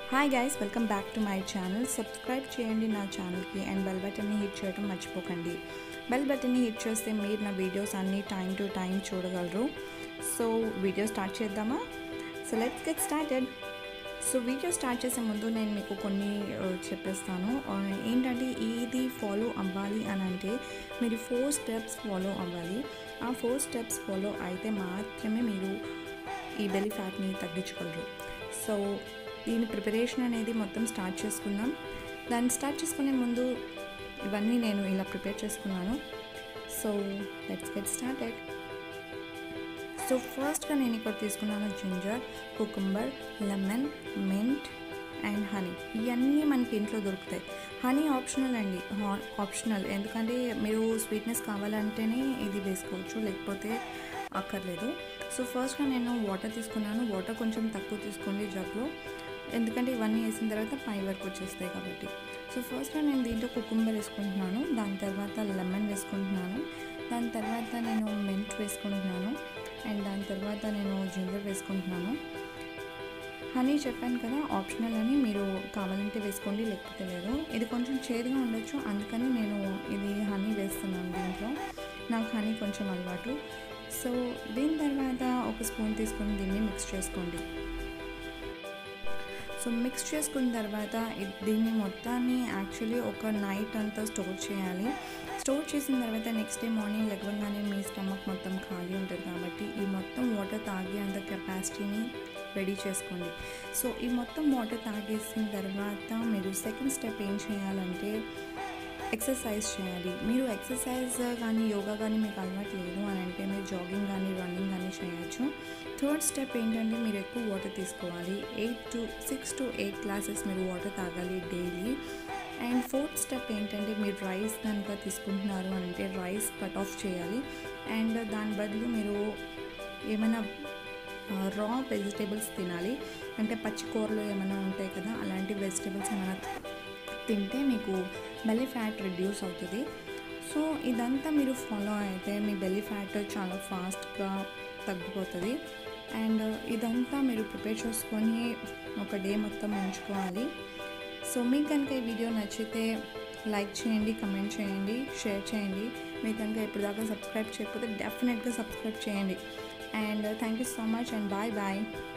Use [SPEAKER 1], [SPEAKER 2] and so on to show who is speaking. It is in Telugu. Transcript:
[SPEAKER 1] hi guys welcome back to my channel subscribe చేయండి నా ఛానల్కి అండ్ బెల్ బటన్ని హిట్ చేయడం మర్చిపోకండి బెల్ బటన్ని హిట్ చేస్తే మీరు నా వీడియోస్ అన్నీ టైం టు టైం చూడగలరు సో వీడియో స్టార్ట్ చేద్దామా so let's get started so video start చేసే ముందు నేను మీకు కొన్ని ఆ, చెప్పేస్తాను ఆ, ఏంటంటే ఇది ఫాలో అవ్వాలి అని అంటే మీరు ఫోర్ స్టెప్స్ ఫాలో అవ్వాలి ఆ ఫోర్ స్టెప్స్ ఫాలో అయితే మాత్రమే మీరు ఈ బెల్లీ ఫ్యాట్ని తగ్గించగలరు సో దీని ప్రిపరేషన్ అనేది మొత్తం స్టార్ట్ చేసుకుందాం దాన్ని స్టార్ట్ చేసుకునే ముందు ఇవన్నీ నేను ఇలా ప్రిపేర్ చేసుకున్నాను so let's get started so ఫస్ట్గా నేను ఇక్కడ తీసుకున్నాను ginger cucumber lemon mint and honey ఇవన్నీ మనకి ఇంట్లో దొరుకుతాయి హనీ ఆప్షనల్ అండి ఆప్షనల్ ఎందుకంటే మీరు స్వీట్నెస్ కావాలంటేనే ఇది వేసుకోవచ్చు లేకపోతే అక్కర్లేదు సో ఫస్ట్గా నేను వాటర్ తీసుకున్నాను వాటర్ కొంచెం తక్కువ తీసుకోండి జగ్లో ఎందుకంటే ఇవన్నీ వేసిన తర్వాత పై వరకు వచ్చేస్తాయి కాబట్టి సో ఫస్ట్గా నేను దీంట్లో కుకుంబర్ వేసుకుంటున్నాను దాని తర్వాత లెమన్ వేసుకుంటున్నాను దాని తర్వాత నేను మెంట్ వేసుకుంటున్నాను అండ్ దాని తర్వాత నేను జింజర్ వేసుకుంటున్నాను హనీ చెప్పాను కదా ఆప్షనల్ అని మీరు కావాలంటే వేసుకోండి లేకపోతే లేదు ఇది కొంచెం చేదుగా ఉండొచ్చు అందుకని నేను ఇది హనీ వేస్తున్నాను దీంట్లో నాకు హనీ కొంచెం అలవాటు సో దీని తర్వాత ఒక స్పూన్ తీసుకొని దీన్ని మిక్స్ చేసుకోండి సో మిక్స్ చేసుకున్న తర్వాత ఇ- దీన్ని మొత్తాన్ని యాక్చువల్లీ ఒక నైట్ అంతా స్టోర్ చేయాలి స్టోర్ చేసిన తర్వాత నెక్స్ట్ డే మార్నింగ్ లెగవగానే మీ స్టమక్ మొత్తం ఖాళీ ఉంటుంది కాబట్టి ఈ మొత్తం వాటర్ తాగే అంత కెపాసిటీని రెడీ చేసుకోండి సో ఈ మొత్తం వాటర్ తాగేసిన తర్వాత మీరు సెకండ్ స్టెప్ ఏం చేయాలంటే ఎక్సర్సైజ్ చేయాలి మీరు ఎక్సర్సైజ్ కానీ యోగా కానీ మీకు అలవాటు లేదు అని అంటే మీరు జాగింగ్ కానీ రన్నింగ్ కానీ చేయొచ్చు థర్డ్ స్టెప్ ఏంటంటే మీరు ఎక్కువ వాటర్ తీసుకోవాలి eight to six to eight glasses మీరు వాటర్ తాగాలి డైలీ అండ్ ఫోర్త్ స్టెప్ ఏంటంటే మీరు రైస్ కనుక తీసుకుంటున్నారు అని అంటే రైస్ కట్ ఆఫ్ చేయాలి అండ్ దాని బదులు మీరు ఏమైనా రా వెజిటేబుల్స్ తినాలి అంటే పచ్చి కూరలు ఏమైనా ఉంటాయి కదా అలాంటి వెజిటేబుల్స్ ఏమైనా తింటే మీకు బెల్లీ ఫ్యాట్ రిడ్యూస్ అవుతుంది సో ఇదంతా మీరు ఫాలో అయితే మీ బెల్లీ ఫ్యాట్ చాలా ఫాస్ట్గా తగ్గిపోతుంది అండ్ ఇదంతా మీరు ప్రిపేర్ చేసుకొని ఒక డే మొత్తం ఉంచుకోవాలి సో మీకు కనుక ఈ వీడియో నచ్చితే లైక్ చేయండి కమెంట్ చేయండి షేర్ చేయండి మీకు కనుక ఇప్పుడు దాకా సబ్స్క్రైబ్ చేయకపోతే డెఫినెట్గా సబ్స్క్రైబ్ చేయండి and thank you so much and bye bye